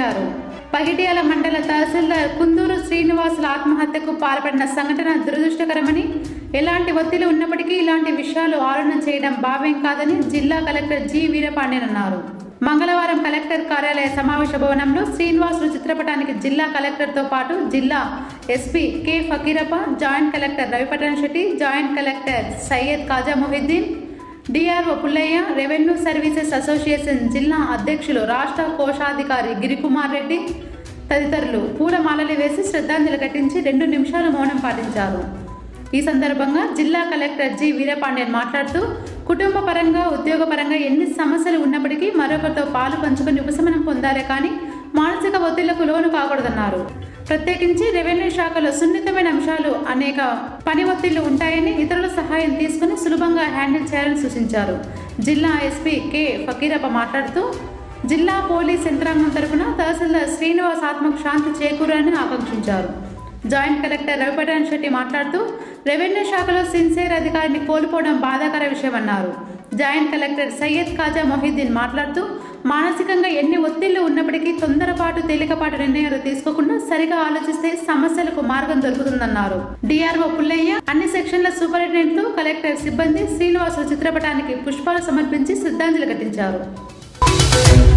నిర్వహించారు పగిడ్యాల మండల తహసీల్దార్ కుందూరు శ్రీనివాసుల ఆత్మహత్యకు పాల్పడిన సంఘటన దురదృష్టకరమని ఎలాంటి ఒత్తిడి ఉన్నప్పటికీ ఇలాంటి విషయాలు ఆలోచన చేయడం భావ్యం కాదని జిల్లా కలెక్టర్ జి వీరపాండ్యన్ అన్నారు మంగళవారం కలెక్టర్ కార్యాలయ సమావేశ భవనంలో శ్రీనివాసులు చిత్రపటానికి జిల్లా కలెక్టర్తో పాటు జిల్లా SP K Fakirappa joint collector Ravipatan Shetty joint collector Syed Khaja Mohiddin DRO Pullaiah revenue services association జిల్లా అధ్యక్షులు రాష్ట్ర కోశాధికారి గిరికుమార్ రెడ్డి తదితరులు పూలమాలలు వేసి శ్రద్ధాంజలి ఘటించి రెండు నిమిషాలు మౌనం పాటించారు ఈ సందర్భంగా జిల్లా కలెక్టర్ జి వీరపాండ్యన్ మాట్లాడుతూ కుటుంబ పరంగా ఉద్యోగ పరంగా ఎన్ని సమస్యలు ఉన్నప్పటికీ మరొకరితో పాలు పంచుకొని ఉపశమనం పొందారే కానీ మానసిక ఒత్తిళ్లకు లోను కాకూడదన్నారు ప్రత్యేకించి రెవెన్యూ శాఖలో సున్నితమైన అంశాలు అనేక పని ఒత్తిళ్లు ఉంటాయని ఇతరుల సహాయం తీసుకుని సులభంగా హ్యాండిల్ చేయాలని సూచించారు జిల్లా ఎస్పీ కె ఫకీరప్ప మాట్లాడుతూ జిల్లా పోలీస్ యంత్రాంగం తరపున తహసీల్దార్ శ్రీనివాస్ ఆత్మకు శాంతి చేకూరాలని ఆకాంక్షించారు జాయింట్ కలెక్టర్ రవిపటన్ శెట్టి మాట్లాడుతూ రెవెన్యూ శాఖలో సిన్సియర్ అధికారిని కోల్పోవడం బాధాకర విషయమన్నారు జాయింట్ కలెక్టర్ సయ్యద్ ఖాజా మొహిద్దీన్ మాట్లాడుతూ మానసికంగా ఎన్ని ఒత్తిళ్లు ఉన్నప్పటికీ తొందరపాటు తేలికపాటు నిర్ణయాలు తీసుకోకుండా సరిగా ఆలోచిస్తే సమస్యలకు మార్గం దొరుకుతుందన్నారు డిఆర్ఓ పుల్లయ్య అన్ని సెక్షన్ల సూపరింటెండెంట్లు కలెక్టర్ సిబ్బంది శ్రీనివాసుల చిత్రపటానికి పుష్పాలు సమర్పించి శ్రద్ధాంజలి ఘటించారు